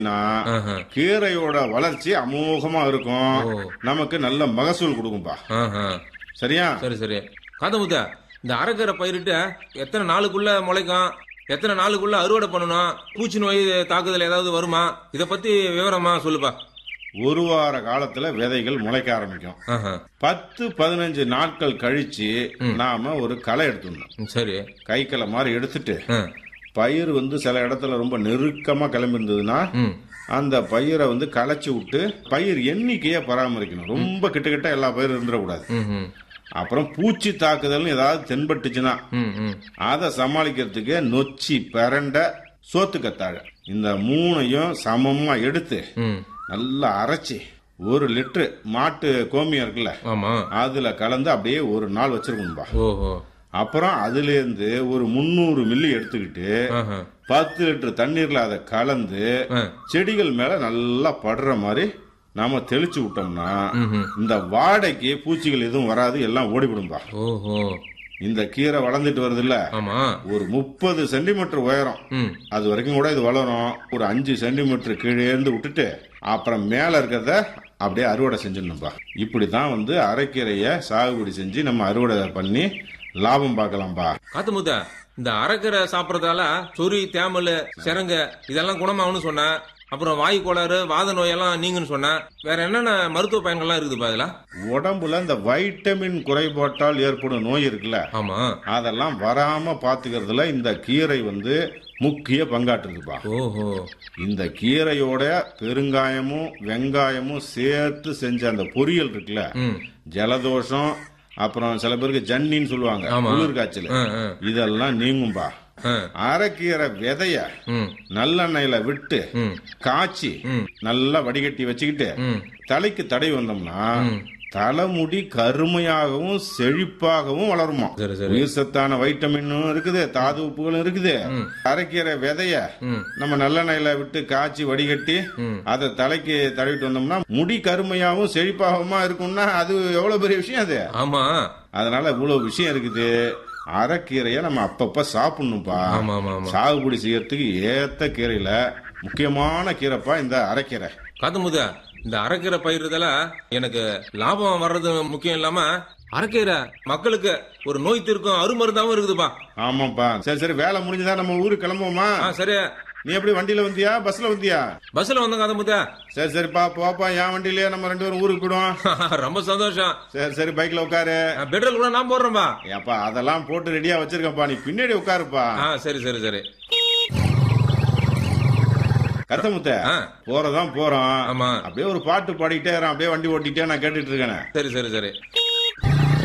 ஆஹா. கீரையோட வளர்ச்சி அமோகமா இருக்கும் ஓ. நமக்கு நல்ல மகசூல் கொடுக்கும்பா ஆஹா. சரியா சரி சரி காதமுத்தா இந்த அரைக்கீரை பயிரிட்டு எத்தனை நாளுக்குள்ள முளைக்கும் எத்தனை நாளுக்குள்ள அறுவடை பண்ணணும் பூச்சி நோய் தாக்குதல் ஏதாவது வருமா இத பத்தி விவரமா சொல்லுப்பா ஒரு வார காலத்துல விதைகள் முளைக்க ஆரம்பிக்கும் ஆஹா. பத்து பதினஞ்சு நாட்கள் கழிச்சு நாம ஒரு களை எடுத்துடணும் ம், சரி கைக்களை மாதிரி எடுத்துட்டு ஆ. பயிர் வந்து சில இடத்துல ரொம்ப நெருக்கமா கிளம்பி இருந்ததுன்னா ம் அந்த பயிரை வந்து களைச்சு விட்டு பயிர் எண்ணிக்கையை பராமரிக்கணும் ரொம்ப கிட்ட கிட்ட எல்லா பயிரும் இருந்துடக்கூடாது ம் ம் அப்புறம் பூச்சி தாக்குதல்னு ஏதாவது தென்பட்டுச்சுன்னா ம் ம் அதை சமாளிக்கிறதுக்கு நொச்சி பிரண்ட சோத்துக்கத்தாழை இந்த மூணையும் சமமா எடுத்து ம் நல்லா அரைச்சி ஒரு லிட்டரு மாட்டு கோமியம் இருக்குல்ல ஆமா அதுல கலந்து அப்படியே ஒரு நாள் வச்சிருக்கணும்பா ஓஹோ அப்புறம் அதுல இருந்து ஒரு முந்நூறு மில்லி எடுத்துக்கிட்டு ஆஹா. பத்து லிட்டர் தண்ணீர்ல அதை கலந்து ஆ. செடிகள் மேல நல்லா படுற மாதிரி நாம தெளிச்சு விட்டோம்னா ம்ஹும். இந்த வாடைக்கு பூச்சிகள் எதுவும் வராது எல்லாம் ஓடிவிடும்பா ஓஹோ இந்த கீரை வளர்ந்துட்டு வருது இல்ல ஆமா ஒரு முப்பது சென்டிமீட்டர் உயரம் ம் அது வரைக்கும் கூட இது வளரும் ஒரு அஞ்சு சென்டிமீட்டர் கீழே இருந்து விட்டுட்டு அப்புறம் மேல இருக்கிறத அப்படியே அறுவடை செஞ்சிடணும்பா இப்படிதான் வந்து அரைக்கீரைய சாகுபடி செஞ்சு நம்ம அறுவடை பண்ணி லாபம் பார்க்கலாம்பா காத்தமுத்த இந்த அரைக்கீரை சாப்பிடறதால சொறி தேமல் சிரங்க இதெல்லாம் குணமாகும்னு சொன்னேன் அப்புறம் வாயு கோளாறு வாத நோயெல்லாம் நீங்கன்னு சொன்னேன் வேற என்னென்ன மருத்துவ பயன்கள்லாம் இருக்குதுப்பா இதெல்லாம் உடம்புல இந்த வைட்டமின் குறைபாட்டால் ஏற்படும் நோய் இருக்குல்ல ஆமா அதெல்லாம் வராம பாத்துக்கிறதுல இந்த கீரை வந்து முக்கிய பங்காற்றுதுப்பா ஓஹோ இந்த கீரையோட பெருங்காயமும் வெங்காயமும் சேர்த்து செஞ்ச அந்த பொரியல் இருக்குல்ல ம் ஜலதோஷம் அப்புறம் சில பேருக்கு ஜன்னின்னு சொல்லுவாங்க ஆமா. குளிர் காய்ச்சல் ஆ, ஆ, இதெல்லாம் நீங்கும்பா ஆ. அரைக்கீரை விதைய ம் நல்லெண்ணெயில விட்டு ம் காய்ச்சி ம். நல்லா வடிகட்டி வச்சுக்கிட்டு ம் தலைக்கு தடவி வந்தோம்னா தலைமுடி கருமையாகவும் செழிப்பாகவும் வளருமா சரி சரி உயிர் சத்தான வைட்டமினும் இருக்குது தாது உப்புகளும் இருக்குது அரைக்கீரை விதைய ம் நம்ம நல்லெண்ணெயில விட்டு காய்ச்சி வடிகட்டி ம். அதை தலைக்கு தடவிட்டு வந்தோம்னா முடி கருமையாகவும் செழிப்பாகவுமா இருக்கும்னா அது எவ்வளவு பெரிய விஷயம் அது ஆமா அதனால இவ்வளவு விஷயம் இருக்குது அரைக்கீரைய நம்ம அப்பப்ப சாப்பிடணும்ப்பா ஆமா ஆமா ஆமா சாகுபடி செய்யறதுக்கு ஏத்த கீரையில முக்கியமான கீரைப்பா இந்த அரைக்கீரை காத்தமுத இந்த அரைக்கீரை பயிர்றதால எனக்கு லாபம் வர்றது முக்கியம் இல்லாம அரைக்கீரை மக்களுக்கு ஒரு நோய் தீர்க்கும் அருமருந்தாவும் இருக்குதுப்பா ஆமாப்பா சரி சரி வேலை முடிஞ்சுதா நம்ம ஊருக்கு கிளம்புவோமா ஆ சரி நீ எப்படி வண்டியில வந்தியா பஸ்ல வந்தியா பஸ்ல வந்தோம் காத்தமுத்த சரி சரிப்பா போப்பா என் வண்டியிலேயே நம்ம ரெண்டு பேரும் ஊருக்கு போயிடுவோம் ரொம்ப சந்தோஷம் சரி சரி பைக்ல உட்காரு பெட்ரோல் கூட நான் போடுறேன்பா ஏப்பா அதெல்லாம் போட்டு ரெடியா வச்சிருக்கப்பா நீ பின்னாடி உட்காருப்பா ஆ சரி சரி சரி கத்தமுத்த ஆ போறதான் போறோம் ஆமா அப்படியே ஒரு பாட்டு பாடிக்கிட்டே இருக்கேன், அப்படியே வண்டி ஓட்டிட்டே நான் கேட்டுட்டு இருக்கேன் சரி சரி சரி